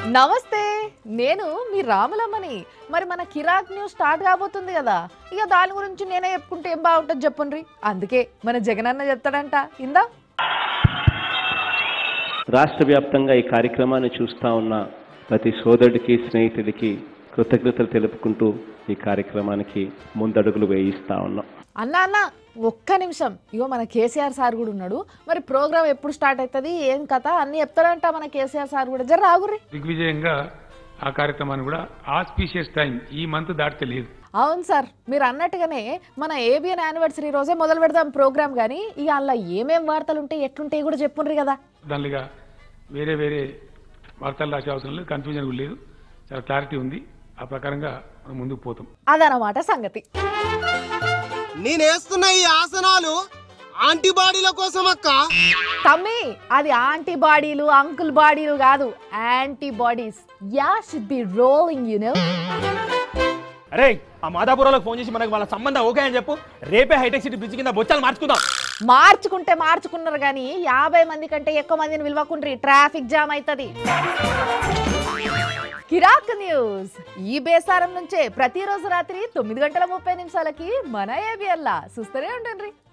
నమస్తే నేను మీ రాములమ్మని మరి మన కిరాక్ న్యూస్ స్టార్ట్ కాబోతుంది కదా ఇక దాని గురించి నేనే చెప్పుకుంటే ఏం బాగుంటుంది చెప్పండి అందుకే మన జగనన్న చెప్తాడంట ఇందా రాష్ట్ర వ్యాప్తంగా ఈ కార్యక్రమాన్ని చూస్తా ఉన్న ప్రతి సోదరుడికి స్నేహితుడికి కృతజ్ఞతలు తెలుపుకుంటూ ఈ కార్యక్రమానికి ముందడుగులు వేయిస్తా ఉన్నాం అన్న అన్న ఒక్క నిమిషం ఇగో మన కేసీఆర్ సార్ కూడా ఉన్నాడు మరి ప్రోగ్రామ్ ఎప్పుడు స్టార్ట్ అవుతుంది ఏం కథ అన్ని చెప్తాడంట మన కేసీఆర్ సార్ కూడా జర రాగుర్రి దిగ్విజయంగా ఆ కార్యక్రమాన్ని కూడా ఆస్పీషియస్ టైం ఈ మంత్ దాటితే లేదు అవును సార్ మీరు అన్నట్టుగానే మన ఏబిఎన్ యానివర్సరీ రోజే మొదలు పెడదాం ప్రోగ్రామ్ కానీ ఇక అందులో ఏమేం వార్తలు ఉంటాయి ఎట్లుంటాయి కూడా చెప్పుండ్రి కదా దానిగా వేరే వేరే వార్తలు రాసే అవసరం లేదు కన్ఫ్యూజన్ కూడా లేదు చాలా క్లారిటీ ఉంది ఆ ప్రకారంగా మనం ముందుకు పోతాం అదనమాట సంగతి నేనేస్తున్న ఈ ఆసనాలు యాంటీబాడీల కోసం అక్క తమ్మి అది యాంటీబాడీలు అంకుల్ బాడీలు కాదు antibodies yeah should be rolling you know అరే ఆ మాదాపురంలోకి ఫోన్ చేసి మనకు వాళ్ళ సంబంధం ఓకే అని చెప్పు రేపే హైటెక్ సిటీ బ్రిడ్జ్ కింద బొచ్చాలు మార్చుకుందాం మార్చుకుంటే మార్చుకున్నారు కానీ యాభై మంది కంటే ఎక్కువ మందిని విలువకుండ్రి ట్రాఫిక్ జామ్ అవుతుంది కిరాక్ న్యూస్ ఈ బేసారం నుంచే ప్రతిరోజు రాత్రి తొమ్మిది గంటల ముప్పై నిమిషాలకి మన ఏబిఎల్లా చూస్తూనే ఉండండి